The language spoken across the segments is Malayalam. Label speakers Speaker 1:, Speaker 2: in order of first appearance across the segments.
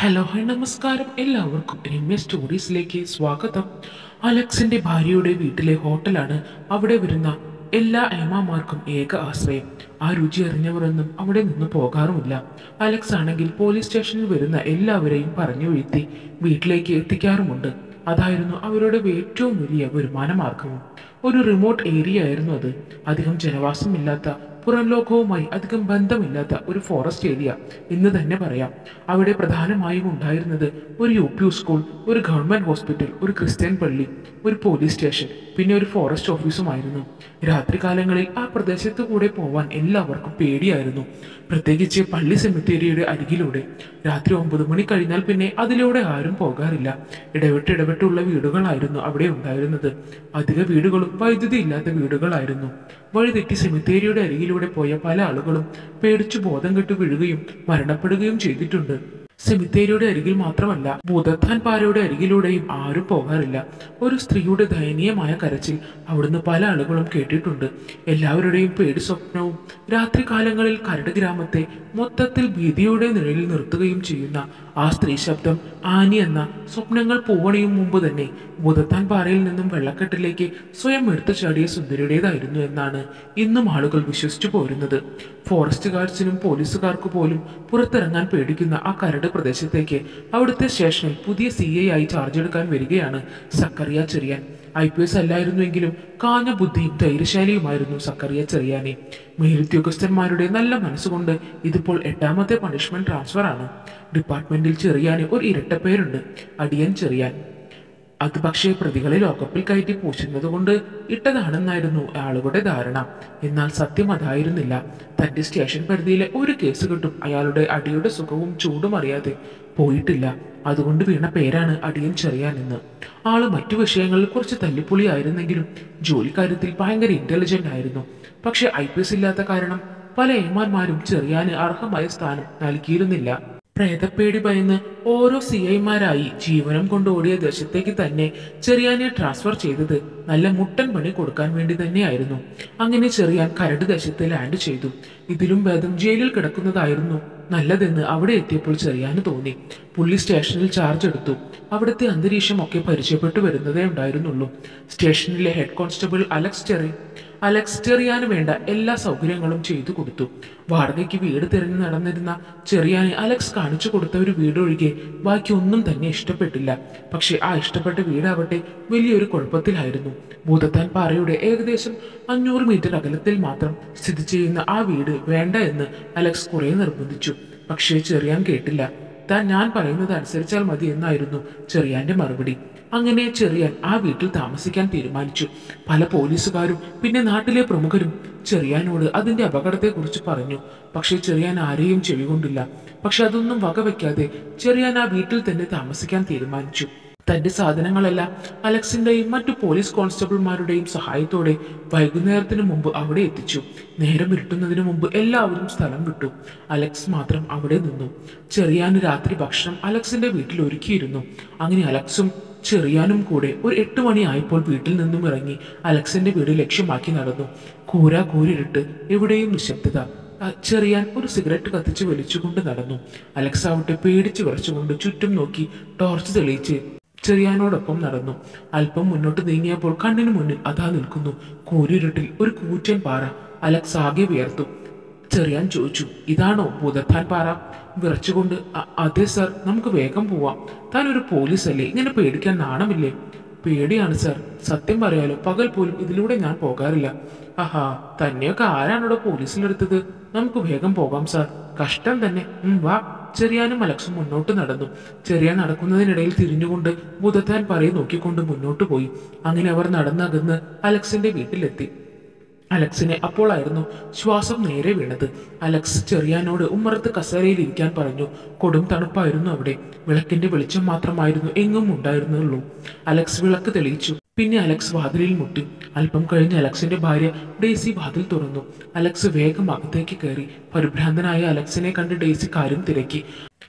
Speaker 1: ഹലോ ഹായ് നമസ്കാരം എല്ലാവർക്കും രമ്യ സ്റ്റോറീസിലേക്ക് സ്വാഗതം അലക്സിന്റെ ഭാര്യയുടെ വീട്ടിലെ ഹോട്ടലാണ് അവിടെ വരുന്ന എല്ലാ ഏമാമാർക്കും ഏക ആശ്രയം ആ രുചി അറിഞ്ഞവരൊന്നും അവിടെ നിന്ന് പോകാറുമില്ല അലക്സ് ആണെങ്കിൽ പോലീസ് സ്റ്റേഷനിൽ വരുന്ന എല്ലാവരെയും പറഞ്ഞു വീഴ്ത്തി വീട്ടിലേക്ക് എത്തിക്കാറുമുണ്ട് അതായിരുന്നു അവരുടെ ഏറ്റവും വലിയ വരുമാന മാർഗവും ഒരു റിമോട്ട് ഏരിയ ആയിരുന്നു അത് അധികം ജനവാസമില്ലാത്ത പുറം ലോകവുമായി അധികം ബന്ധമില്ലാത്ത ഒരു ഫോറസ്റ്റ് ഏരിയ എന്ന് തന്നെ പറയാം അവിടെ പ്രധാനമായും ഉണ്ടായിരുന്നത് ഒരു യു പി സ്കൂൾ ഒരു ഗവൺമെന്റ് ഹോസ്പിറ്റൽ ഒരു ക്രിസ്ത്യൻ പള്ളി ഒരു പോലീസ് സ്റ്റേഷൻ പിന്നെ ഒരു ഫോറസ്റ്റ് ഓഫീസുമായിരുന്നു രാത്രികാലങ്ങളിൽ ആ പ്രദേശത്ത് കൂടെ പോവാൻ എല്ലാവർക്കും പേടിയായിരുന്നു പ്രത്യേകിച്ച് പള്ളി സെമിത്തേരിയുടെ അരികിലൂടെ രാത്രി ഒമ്പത് മണി കഴിഞ്ഞാൽ പിന്നെ അതിലൂടെ ആരും പോകാറില്ല ഇടവിട്ട് ഇടവിട്ടുള്ള വീടുകളായിരുന്നു അവിടെ ഉണ്ടായിരുന്നത് അധിക വീടുകളും വൈദ്യുതി ഇല്ലാത്ത വീടുകളായിരുന്നു വഴിതെറ്റി സെമിത്തേരിയുടെ അരികിലൂടെ പോയ പല ആളുകളും പേടിച്ചു ബോധം കെട്ട് വീഴുകയും മരണപ്പെടുകയും ചെയ്തിട്ടുണ്ട് സെമിത്തേരിയുടെ അരികിൽ മാത്രമല്ല ഭൂതത്താൻ പാറയുടെ അരികിലൂടെയും ആരും പോകാറില്ല ഒരു സ്ത്രീയുടെ ദയനീയമായ കരച്ചിൽ അവിടുന്ന് പല ആളുകളും കേട്ടിട്ടുണ്ട് എല്ലാവരുടെയും പേടി സ്വപ്നവും രാത്രികാലങ്ങളിൽ കരട് ഗ്രാമത്തെ മൊത്തത്തിൽ ഭീതിയുടെ നിഴലിൽ നിർത്തുകയും ചെയ്യുന്ന ആ സ്ത്രീ ശബ്ദം ആനി എന്ന സ്വപ്നങ്ങൾ പൂവണിയും മുമ്പ് തന്നെ ഭൂതത്താൻ പാറയിൽ നിന്നും വെള്ളക്കെട്ടിലേക്ക് സ്വയം എടുത്തു ചാടിയ സുന്ദരിയുടേതായിരുന്നു എന്നാണ് ഇന്നും ആളുകൾ വിശ്വസിച്ചു പോരുന്നത് ഫോറസ്റ്റ് ഗാർഡ്സിനും പോലീസുകാർക്ക് പോലും പുറത്തിറങ്ങാൻ പേടിക്കുന്ന ആ കരട് പ്രദേശത്തേക്ക് അവിടുത്തെ സ്റ്റേഷനിൽ പുതിയ സി ഐ ആയി ചാർജ് എടുക്കാൻ വരികയാണ് Zacharia Cherian I P S അല്ലായിരുന്നുവെങ്കിലും കാഞ്ഞ ബുദ്ധിയും ധൈര്യശാലിയുമായിരുന്നു സക്കറിയ ചെറിയാനെ മേലുദ്യോഗസ്ഥന്മാരുടെ നല്ല മനസ്സുകൊണ്ട് ഇതിപ്പോൾ എട്ടാമത്തെ പണിഷ്മെന്റ് ട്രാൻസ്ഫർ ആണ് ഡിപ്പാർട്ട്മെന്റിൽ ചെറിയാന് ഒരു ഇരട്ടപ്പേരുണ്ട് അടിയൻ ചെറിയാൻ അത് പക്ഷേ പ്രതികളെ ലോക്കപ്പിൽ കയറ്റി പൂശുന്നത് കൊണ്ട് ഇട്ടതാണെന്നായിരുന്നു ആളുകളുടെ ധാരണ എന്നാൽ സത്യം അതായിരുന്നില്ല തന്റെ സ്റ്റേഷൻ പരിധിയിലെ ഒരു കേസ് കിട്ടും അയാളുടെ അടിയുടെ സുഖവും ചൂടും അറിയാതെ പോയിട്ടില്ല അതുകൊണ്ട് വീണ പേരാണ് അടിയൻ ചെറിയാനെന്ന് ആള് മറ്റു വിഷയങ്ങളിൽ കുറച്ച് തല്ലിപ്പൊളി ആയിരുന്നെങ്കിലും ജോലിക്കാര്യത്തിൽ ഭയങ്കര ഇന്റലിജന്റ് ആയിരുന്നു പക്ഷെ ഐ പി എസ് ഇല്ലാത്ത കാരണം പല ഏമാന്മാരും ചെറിയാന് അർഹമായ സ്ഥാനം നൽകിയിരുന്നില്ല പ്രേതപ്പേടി ഭയന്ന് ഓരോ സി ഐമാരായി ജീവനം കൊണ്ട് ഓടിയ ദേശത്തേക്ക് തന്നെ ചെറിയാനെ ട്രാൻസ്ഫർ ചെയ്തത് നല്ല മുട്ടൻ പണി കൊടുക്കാൻ വേണ്ടി തന്നെയായിരുന്നു അങ്ങനെ ചെറിയാൻ കരട് ദേശത്ത് ലാൻഡ് ചെയ്തു ഇതിലും ഭേദം ജയിലിൽ കിടക്കുന്നതായിരുന്നു നല്ലതെന്ന് അവിടെ എത്തിയപ്പോൾ ചെറിയാന് തോന്നി പുള്ളി സ്റ്റേഷനിൽ ചാർജ് എടുത്തു അവിടുത്തെ അന്തരീക്ഷമൊക്കെ പരിചയപ്പെട്ടു വരുന്നതേ ഉണ്ടായിരുന്നുള്ളൂ സ്റ്റേഷനിലെ head constable Alex Cheri Alex ചെറിയാന് വേണ്ട എല്ലാ സൗകര്യങ്ങളും ചെയ്തു കൊടുത്തു വാടകയ്ക്ക് വീട് തിരഞ്ഞു നടന്നിരുന്ന ചെറിയാന് അലക്സ് കാണിച്ചു കൊടുത്ത ഒരു വീട് ഒഴികെ ബാക്കി ഒന്നും തന്നെ ഇഷ്ടപ്പെട്ടില്ല പക്ഷെ ആ ഇഷ്ടപ്പെട്ട വീടാവട്ടെ വലിയൊരു കുഴപ്പത്തിലായിരുന്നു ഭൂതത്താൻ പാറയുടെ ഏകദേശം അഞ്ഞൂറ് മീറ്റർ അകലത്തിൽ മാത്രം സ്ഥിതി ചെയ്യുന്ന ആ വീട് വേണ്ട എന്ന് അലക്സ് കുറെ നിർബന്ധിച്ചു പക്ഷേ ചെറിയാൻ കേട്ടില്ല താൻ ഞാൻ പറയുന്നത് അനുസരിച്ചാൽ മതി എന്നായിരുന്നു ചെറിയാന്റെ മറുപടി അങ്ങനെ ചെറിയാൻ ആ വീട്ടിൽ താമസിക്കാൻ തീരുമാനിച്ചു പല പോലീസുകാരും പിന്നെ നാട്ടിലെ പ്രമുഖരും ചെറിയാനോട് അതിന്റെ അപകടത്തെക്കുറിച്ച് പറഞ്ഞു പക്ഷേ ചെറിയാൻ ആരെയും ചെവികൊണ്ടില്ല പക്ഷെ അതൊന്നും വകവെക്കാതെ ചെറിയാൻ ആ വീട്ടിൽ തന്നെ താമസിക്കാൻ തീരുമാനിച്ചു തന്റെ സാധനങ്ങളെല്ലാം അലക്സിന്റെയും മറ്റു പോലീസ് കോൺസ്റ്റബിൾമാരുടെയും സഹായത്തോടെ വൈകുന്നേരത്തിന് മുമ്പ് അവിടെ എത്തിച്ചു നേരം ഇരുട്ടുന്നതിന് മുമ്പ് എല്ലാവരും സ്ഥലം വിട്ടു അലക്സ് മാത്രം അവിടെ നിന്നു ചെറിയാന് രാത്രി ഭക്ഷണം അലക്സിന്റെ വീട്ടിൽ ഒരുക്കിയിരുന്നു അങ്ങനെ അലക്സും ചെറിയാനും കൂടെ ഒരു എട്ട് മണിയായപ്പോൾ വീട്ടിൽ നിന്നും ഇറങ്ങി അലക്സിന്റെ വീട് ലക്ഷ്യമാക്കി നടന്നു കൂര കൂരിട്ട് എവിടെയും നിശബ്ദത ആ ചെറിയാൻ ഒരു സിഗരറ്റ് കത്തിച്ച് വലിച്ചുകൊണ്ട് നടന്നു അലക്സ് ആവട്ടെ പേടിച്ച് വിറച്ചുകൊണ്ട് ചുറ്റും നോക്കി ടോർച്ച് തെളിയിച്ച് ചെറിയാനോടൊപ്പം നടന്നു അല്പം മുന്നോട്ട് നീങ്ങിയപ്പോൾ കണ്ണിന് മുന്നിൽ അതാ നിൽക്കുന്നു കൂരിരുട്ടിൽ ഒരു കൂറ്റൻ പാറ അലക്സ് ആകെ വിയർത്തു ചെറിയാൻ ചോദിച്ചു ഇതാണോ ഭൂതത്താൻ പാറ വിറച്ചുകൊണ്ട് "അ- അതെ സർ നമുക്ക് വേഗം പോവാം താൻ ഒരു പോലീസ് അല്ലേ ഇങ്ങനെ പേടിക്കാൻ നാണമില്ലേ പേടിയാണ് സർ സത്യം പറയാലോ പകൽ പോലും ഇതിലൂടെ ഞാൻ പോകാറില്ല ആഹാ തന്നെയൊക്കെ ആരാണോടെ പോലീസിലെടുത്തത് നമുക്ക് വേഗം പോകാം സാർ കഷ്ടം തന്നെ ഉം, വാ ചെറിയാനും അലക്സും മുന്നോട്ട് നടന്നു ചെറിയാൻ നടക്കുന്നതിനിടയിൽ തിരിഞ്ഞുകൊണ്ട് ഭൂതത്താൻ പറയെ നോക്കിക്കൊണ്ട് മുന്നോട്ട് പോയി അങ്ങനെ അവർ നടന്നകന്ന് അലക്സിന്റെ വീട്ടിലെത്തി അലക്സിനെ അപ്പോളായിരുന്നു ശ്വാസം നേരെ വീണത് അലക്സ് ചെറിയാനോട് ഉമ്മറത്ത് കസേരയിൽ ഇരിക്കാൻ പറഞ്ഞു കൊടും തണുപ്പായിരുന്നു അവിടെ വിളക്കിന്റെ വെളിച്ചം മാത്രമായിരുന്നു എങ്ങും ഉണ്ടായിരുന്നുള്ളൂ അലക്സ് വിളക്ക് തെളിയിച്ചു പിന്നെ അലക്സ് വാതിലിൽ മുട്ടി അല്പം കഴിഞ്ഞ് അലക്സിന്റെ ഭാര്യ ഡേസി വാതിൽ തുറന്നു അലക്സ് വേഗം അകത്തേക്ക് കയറി പരിഭ്രാന്തനായ അലക്സിനെ കണ്ട് ഡേസി കാര്യം തിരക്കി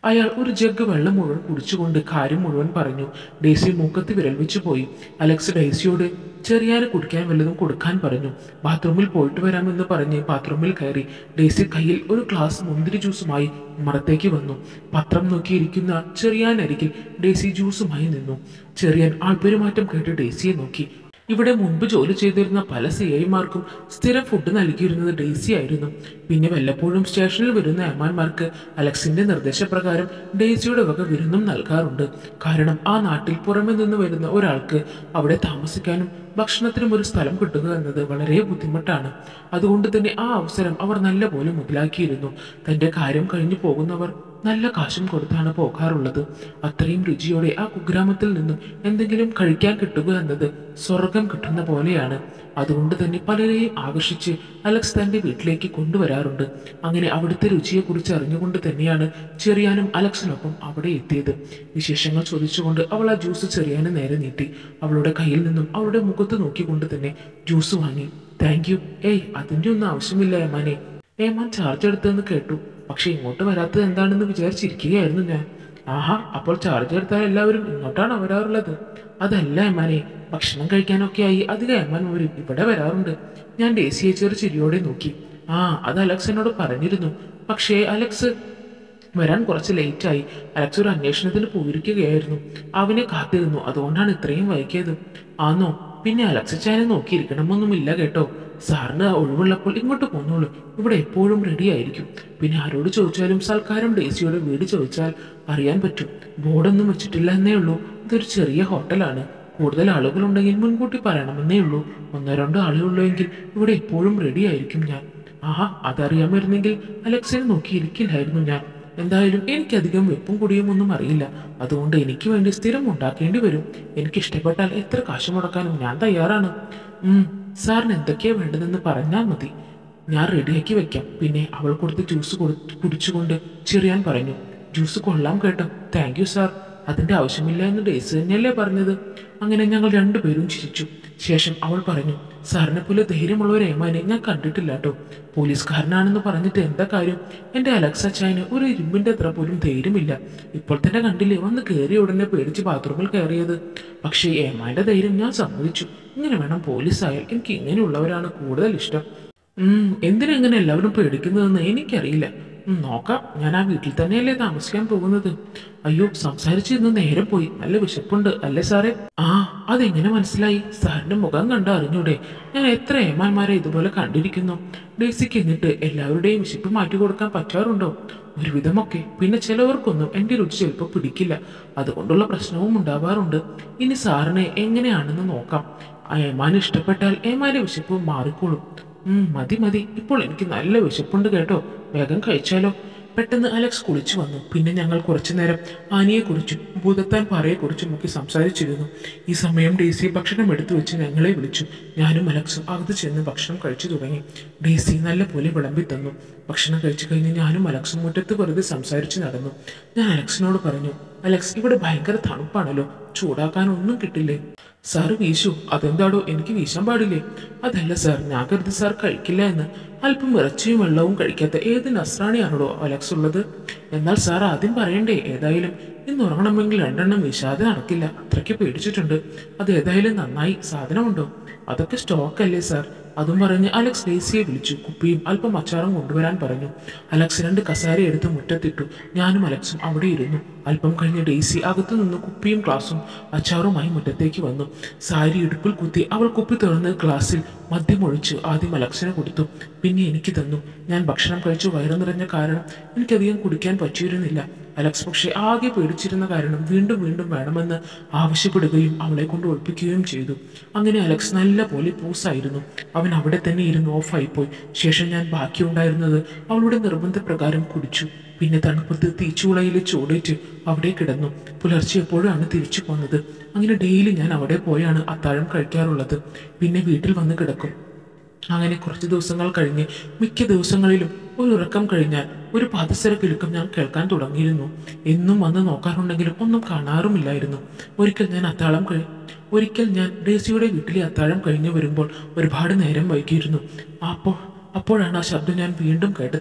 Speaker 1: അയാൾ ഒരു ജഗ് വെള്ളം മുഴുവൻ കുടിച്ചുകൊണ്ട് കാര്യം മുഴുവൻ പറഞ്ഞു ഡേസി മൂക്കത്ത് വിരൽ വെച്ച് പോയി അലക്സ് ഡേസിയോട് ചെറിയാന് കുടിക്കാൻ വല്ലതും കൊടുക്കാൻ പറഞ്ഞു ബാത്റൂമിൽ പോയിട്ട് വരാമെന്ന് പറഞ്ഞ് ബാത്റൂമിൽ കയറി ഡേസി കയ്യിൽ ഒരു ഗ്ലാസ് മുന്തിരി ജ്യൂസുമായി മറത്തേക്ക് വന്നു പത്രം നോക്കിയിരിക്കുന്ന ചെറിയാനരികിൽ ഡേസി ജ്യൂസുമായി നിന്നു ചെറിയാൻ ആൾപെരുമാറ്റം കേട്ട് ഡേസിയെ നോക്കി ഇവിടെ മുൻപ് ജോലി ചെയ്തിരുന്ന പല സി ഐമാർക്കും സ്ഥിരം ഫുഡ് നൽകിയിരുന്നത് ഡെയ്സി ആയിരുന്നു പിന്നെ വല്ലപ്പോഴും സ്റ്റേഷനിൽ വരുന്ന ഏമാന്മാർക്ക് അലക്സിന്റെ നിർദ്ദേശപ്രകാരം ഡെയ്സിയുടെ വക വിരുന്നും നൽകാറുണ്ട് കാരണം ആ നാട്ടിൽ പുറമെ നിന്ന് വരുന്ന ഒരാൾക്ക് അവിടെ താമസിക്കാനും ഭക്ഷണത്തിനും ഒരു സ്ഥലം കിട്ടുക എന്നത് വളരെ ബുദ്ധിമുട്ടാണ് അതുകൊണ്ട് തന്നെ ആ അവസരം അവർ നല്ലപോലെ മുതലാക്കിയിരുന്നു തന്റെ കാര്യം കഴിഞ്ഞു പോകുന്നവർ നല്ല കാശും കൊടുത്താണ് പോകാറുള്ളത് അത്രയും രുചിയോടെ ആ കുഗ്രാമത്തിൽ നിന്നും എന്തെങ്കിലും കഴിക്കാൻ കിട്ടുക എന്നത് സ്വർഗം കിട്ടുന്ന പോലെയാണ് അതുകൊണ്ട് തന്നെ പലരെയും ആകർഷിച്ച് അലക്സ് തന്റെ വീട്ടിലേക്ക് കൊണ്ടുവരാറുണ്ട് അങ്ങനെ അവിടുത്തെ രുചിയെക്കുറിച്ച് അറിഞ്ഞുകൊണ്ട് തന്നെയാണ് ചെറിയാനും അലക്സിനൊപ്പം അവിടെ എത്തിയത് വിശേഷങ്ങൾ ചോദിച്ചുകൊണ്ട് അവൾ ആ ജ്യൂസ് ചെറിയാന് നേരെ നീട്ടി അവളുടെ കയ്യിൽ നിന്നും അവളുടെ മുഖത്ത് നോക്കിക്കൊണ്ട് തന്നെ ജ്യൂസ് വാങ്ങി താങ്ക് യു ഏയ് അതിൻ്റെ ഒന്നും ആവശ്യമില്ല ഏമാനെ ഏമാൻ ചാർജ് എടുത്തെന്ന് കേട്ടു പക്ഷെ ഇങ്ങോട്ട് വരാത്തത് എന്താണെന്ന് വിചാരിച്ചിരിക്കുകയായിരുന്നു ഞാൻ ആഹാ അപ്പോൾ ചാർജ് എടുത്താൽ എല്ലാവരും ഇങ്ങോട്ടാണ് വരാറുള്ളത് അതല്ല എമ്മാനെ ഭക്ഷണം കഴിക്കാനൊക്കെ ആയി അധികം എമ്മാൻ വരും ഇവിടെ വരാറുണ്ട് ഞാൻ ഡേസിയെ ചെറു ചിരിയോടെ നോക്കി ആ അത് അലക്സ് എന്നോട് പറഞ്ഞിരുന്നു പക്ഷേ അലക്സ് വരാൻ കുറച്ച് ലേറ്റായി അലക്സ് ഒരു അന്വേഷണത്തിന് പോയിരിക്കുകയായിരുന്നു അവനെ കാത്തിരുന്നു അതുകൊണ്ടാണ് ഇത്രയും വൈകിയത് ആന്നോ പിന്നെ അലക്സ് ചാനെ നോക്കിയിരിക്കണമെന്നൊന്നുമില്ല കേട്ടോ സാറിന് ഒഴിവുള്ളപ്പോൾ ഇങ്ങോട്ട് പോന്നോളൂ ഇവിടെ എപ്പോഴും റെഡി ആയിരിക്കും പിന്നെ ആരോട് ചോദിച്ചാലും സൽക്കാരം ഡേസിയുടെ വീട് ചോദിച്ചാൽ അറിയാൻ പറ്റും ബോർഡൊന്നും വെച്ചിട്ടില്ല എന്നേ ഉള്ളൂ ഇതൊരു ചെറിയ ഹോട്ടലാണ് കൂടുതൽ ആളുകളുണ്ടെങ്കിൽ മുൻകൂട്ടി പറയണമെന്നേ ഉള്ളൂ ഒന്നോ രണ്ടോ ആളുകളുള്ളൂ എങ്കിൽ ഇവിടെ എപ്പോഴും റെഡി ആയിരിക്കും ഞാൻ ആഹാ അതറിയാമായിരുന്നെങ്കിൽ അലക്സിനെ നോക്കിയിരിക്കില്ലായിരുന്നു ഞാൻ എന്തായാലും എനിക്കധികം വെപ്പും കുടിയും ഒന്നും അറിയില്ല അതുകൊണ്ട് എനിക്ക് വേണ്ടി സ്ഥിരം ഉണ്ടാക്കേണ്ടി വരും എനിക്ക് ഇഷ്ടപ്പെട്ടാൽ എത്ര കാശ് മുടക്കാനും ഞാൻ തയ്യാറാണ് ഉം സാറിന് എന്തൊക്കെയാ വേണ്ടതെന്ന് പറഞ്ഞാൽ മതി ഞാൻ റെഡിയാക്കി വെക്കാം പിന്നെ അവൾ കൊടുത്ത് ജ്യൂസ് കൊടുത്ത് കുടിച്ചുകൊണ്ട് ചെറിയാൻ പറഞ്ഞു ജ്യൂസ് കൊള്ളാം കേട്ടോ താങ്ക് യു സാർ അതിന്റെ ആവശ്യമില്ല എന്ന് ഡേസ് തന്നെയല്ലേ പറഞ്ഞത് അങ്ങനെ ഞങ്ങൾ രണ്ടുപേരും ചിരിച്ചു ശേഷം അവൾ പറഞ്ഞു സാറിനെ പോലെ ധൈര്യമുള്ള ഒരു ഏമാനെ ഞാൻ കണ്ടിട്ടില്ല കേട്ടോ പോലീസുകാരനാണെന്ന് പറഞ്ഞിട്ട് എന്താ കാര്യം എന്റെ അലക്സ ചായന് ഒരു ഇരുമ്പിന്റെ അത്ര പോലും ധൈര്യമില്ല ഇപ്പോൾ തന്നെ കണ്ടില്ലേ വന്ന് കയറിയ ഉടനെ പേടിച്ച് ബാത്റൂമിൽ കയറിയത് പക്ഷേ ഏമാന്റെ ധൈര്യം ഞാൻ സമ്മതിച്ചു ഇങ്ങനെ വേണം പോലീസായാൽ എനിക്ക് ഇങ്ങനെയുള്ളവരാണ് കൂടുതൽ ഇഷ്ടം ഉം എന്തിനെങ്ങനെ എല്ലാവരും പേടിക്കുന്നതെന്ന് എനിക്കറിയില്ല ഉം, നോക്കാം ഞാൻ ആ വീട്ടിൽ തന്നെയല്ലേ താമസിക്കാൻ പോകുന്നത് അയ്യോ സംസാരിച്ചിരുന്ന് നേരം പോയി നല്ല വിശപ്പുണ്ട് അല്ലേ സാറേ ആ അതെങ്ങനെ മനസ്സിലായി സാറിന്റെ മുഖം കണ്ട് അറിഞ്ഞൂടെ ഞാൻ എത്ര ഏമാന്മാരെ ഇതുപോലെ കണ്ടിരിക്കുന്നു ഡേസിക്ക് എന്നിട്ട് എല്ലാവരുടെയും വിശപ്പ് മാറ്റി കൊടുക്കാൻ പറ്റാറുണ്ടോ ഒരുവിധമൊക്കെ പിന്നെ ചിലവർക്കൊന്നും എൻ്റെ രുചി ചിലപ്പോൾ പിടിക്കില്ല അതുകൊണ്ടുള്ള പ്രശ്നവും ഉണ്ടാവാറുണ്ട് ഇനി സാറിനെ എങ്ങനെയാണെന്ന് നോക്കാം ആ ഏമാൻ ഇഷ്ടപ്പെട്ടാൽ ഏമാന്റെ വിശപ്പ് മാറിക്കോളും ഉം, മതി മതി ഇപ്പോൾ എനിക്ക് നല്ല വിശപ്പുണ്ട് കേട്ടോ വേഗം കഴിച്ചാലോ പെട്ടെന്ന് അലക്സ് കുളിച്ചു വന്നു പിന്നെ ഞങ്ങൾ കുറച്ചു നേരം ആനിയെക്കുറിച്ചും ഭൂതത്താൻ പാറയെക്കുറിച്ചും ഒക്കെ സംസാരിച്ചിരുന്നു ഈ സമയം ഡേസി ഭക്ഷണം എടുത്തു വെച്ച് ഞങ്ങളെ വിളിച്ചു ഞാനും അലക്സും അകത്ത് ചെന്ന് ഭക്ഷണം കഴിച്ചു തുടങ്ങി ഡേസി നല്ല പോലെ വിളമ്പി തന്നു ഭക്ഷണം കഴിച്ചു കഴിഞ്ഞ് ഞാനും അലക്സും മുറ്റത്ത് വെറുതെ സംസാരിച്ച് നടന്നു ഞാൻ അലക്സിനോട് പറഞ്ഞു അലക്സ് ഇവിടെ ഭയങ്കര തണുപ്പാണല്ലോ ചൂടാക്കാൻ ഒന്നും കിട്ടില്ലേ സാർ വീശു അതെന്താടോ എനിക്ക് വീശാൻ പാടില്ലേ അതല്ല സാർ ഞാൻ കരുതി സാർ കഴിക്കില്ല എന്ന് അല്പം ഇറച്ചിയും വെള്ളവും കഴിക്കാത്ത ഏത് നസ്രാണിയാണോ അലക്സ് ഉള്ളത് എന്നാൽ സാർ ആദ്യം പറയണ്ടേ ഏതായാലും ഇന്ന് ഉറങ്ങണമെങ്കിൽ രണ്ടെണ്ണം വീശാതെ നടക്കില്ല അത്രയ്ക്ക് പേടിച്ചിട്ടുണ്ട് അത് ഏതായാലും നന്നായി സാധനമുണ്ടോ അതൊക്കെ സ്റ്റോക്ക് അല്ലേ സാർ അതും പറഞ്ഞ് അലക്സ് ഡേസിയെ വിളിച്ചു കുപ്പിയും അല്പം അച്ചാറും കൊണ്ടുവരാൻ പറഞ്ഞു അലക്സ് രണ്ട് കസാര എടുത്ത് മുറ്റത്തിട്ടു ഞാനും അലക്സും അവിടെ ഇരുന്നു അല്പം കഴിഞ്ഞ് ഡേസി അകത്തു നിന്ന് കുപ്പിയും ഗ്ലാസും അച്ചാറുമായി മുറ്റത്തേക്ക് വന്നു സാരി ഇടുപ്പിൽ കുത്തി അവൾ കുപ്പി തുറന്ന് ഗ്ലാസ്സിൽ മദ്യമൊഴിച്ച് ആദ്യം അലക്സിന് കൊടുത്തു പിന്നെ എനിക്ക് തന്നു ഞാൻ ഭക്ഷണം കഴിച്ചു വയറു നിറഞ്ഞ കാരണം എനിക്കധികം കുടിക്കാൻ പറ്റിയിരുന്നില്ല അലക്സ് പക്ഷെ ആകെ പേടിച്ചിരുന്ന കാരണം വീണ്ടും വീണ്ടും വേണമെന്ന് ആവശ്യപ്പെടുകയും അവളെ കൊണ്ട് ഒളിപ്പിക്കുകയും ചെയ്തു അങ്ങനെ അലക്സ് നല്ല പോലെ പൂസായിരുന്നു അവൻ അവിടെ തന്നെ ഇരുന്ന് ഓഫായിപ്പോയി ശേഷം ഞാൻ ബാക്കിയുണ്ടായിരുന്നത് അവളുടെ നിർബന്ധപ്രകാരം കുടിച്ചു പിന്നെ തണുപ്പത്ത് തീച്ചുളയിൽ ചൂടേറ്റ് അവിടെ കിടന്നു പുലർച്ചെ എപ്പോഴാണ് തിരിച്ചു പോന്നത് അങ്ങനെ ഡെയിലി ഞാൻ അവിടെ പോയാണ് അത്താഴം കഴിക്കാറുള്ളത് പിന്നെ വീട്ടിൽ വന്ന് കിടക്കും അങ്ങനെ കുറച്ച് ദിവസങ്ങൾ കഴിഞ്ഞ് മിക്ക ദിവസങ്ങളിലും ഒരു ഉറക്കം കഴിഞ്ഞാൽ ഒരു പാദസര കിലുക്കം ഞാൻ കേൾക്കാൻ തുടങ്ങിയിരുന്നു എന്നും വന്ന് നോക്കാറുണ്ടെങ്കിലും ഒന്നും കാണാറുമില്ലായിരുന്നു ഒരിക്കൽ ഞാൻ അത്താഴം കഴി ഒരിക്കൽ ഞാൻ ഡേസിയുടെ വീട്ടിലെ അത്താഴം കഴിഞ്ഞു വരുമ്പോൾ ഒരുപാട് നേരം വൈകിയിരുന്നു അപ്പോൾ അപ്പോഴാണ് ആ ശബ്ദം ഞാൻ വീണ്ടും കേട്ടത്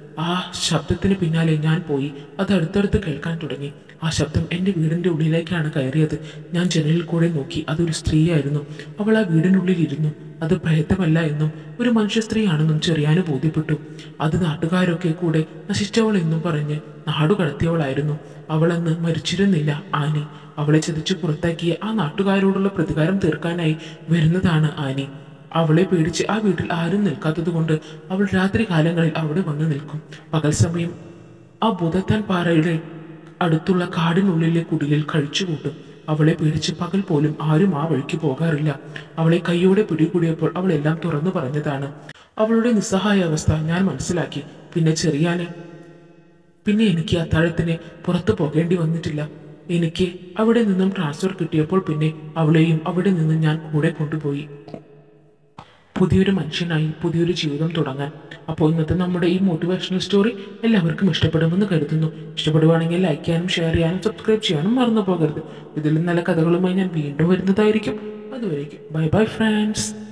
Speaker 1: ആ ശബ്ദത്തിന് പിന്നാലെ ഞാൻ പോയി അത് അടുത്തടുത്ത് കേൾക്കാൻ തുടങ്ങി ആ ശബ്ദം എൻ്റെ വീടിൻ്റെ ഉള്ളിലേക്കാണ് കയറിയത് ഞാൻ ജനലിൽ കൂടെ നോക്കി അതൊരു സ്ത്രീയായിരുന്നു അവൾ ആ വീടിനുള്ളിൽ ഇരുന്നു അത് പ്രേതമല്ല എന്നും ഒരു മനുഷ്യ സ്ത്രീയാണെന്നും ചെറിയാന് ബോധ്യപ്പെട്ടു അത് നാട്ടുകാരൊക്കെ കൂടെ നശിച്ചവൾ എന്നും പറഞ്ഞ് നാടു കടത്തിയവളായിരുന്നു അവളന്ന് മരിച്ചിരുന്നില്ല ആനി അവളെ ചതിച്ചു പുറത്താക്കിയ ആ നാട്ടുകാരോടുള്ള പ്രതികാരം തീർക്കാനായി വരുന്നതാണ് ആനി അവളെ പേടിച്ച് ആ വീട്ടിൽ ആരും നിൽക്കാത്തത് കൊണ്ട് അവൾ രാത്രി കാലങ്ങളിൽ അവിടെ വന്ന് നിൽക്കും പകൽ സമയം ആ ബുധത്താൻ പാറയുടെ അടുത്തുള്ള കാടിനുള്ളിലെ കുടിലിൽ കഴിച്ചുകൂട്ടും അവളെ പേടിച്ച് പകൽ പോലും ആരും ആ വഴിക്ക് പോകാറില്ല അവളെ കൈയോടെ പിടികൂടിയപ്പോൾ അവൾ എല്ലാം തുറന്നു പറഞ്ഞതാണ് അവളുടെ നിസ്സഹായ അവസ്ഥ ഞാൻ മനസ്സിലാക്കി പിന്നെ ചെറിയാന് പിന്നെ എനിക്ക് അത്താഴത്തിന് പുറത്തു പോകേണ്ടി വന്നിട്ടില്ല എനിക്ക് അവിടെ നിന്നും ട്രാൻസ്ഫർ കിട്ടിയപ്പോൾ പിന്നെ അവളെയും അവിടെ നിന്നും ഞാൻ കൂടെ കൊണ്ടുപോയി പുതിയൊരു മനുഷ്യനായി പുതിയൊരു ജീവിതം തുടങ്ങാൻ അപ്പോൾ ഇന്നത്തെ നമ്മുടെ ഈ മോട്ടിവേഷണൽ സ്റ്റോറി എല്ലാവർക്കും ഇഷ്ടപ്പെടുമെന്ന് കരുതുന്നു ഇഷ്ടപ്പെടുവാണെങ്കിൽ ലൈക്ക് ചെയ്യാനും ഷെയർ ചെയ്യാനും സബ്സ്ക്രൈബ് ചെയ്യാനും മറന്നു പോകരുത് ഇതിലും നല്ല കഥകളുമായി ഞാൻ വീണ്ടും വരുന്നതായിരിക്കും അതുവരേക്കും ബൈ ബൈ ഫ്രണ്ട്സ്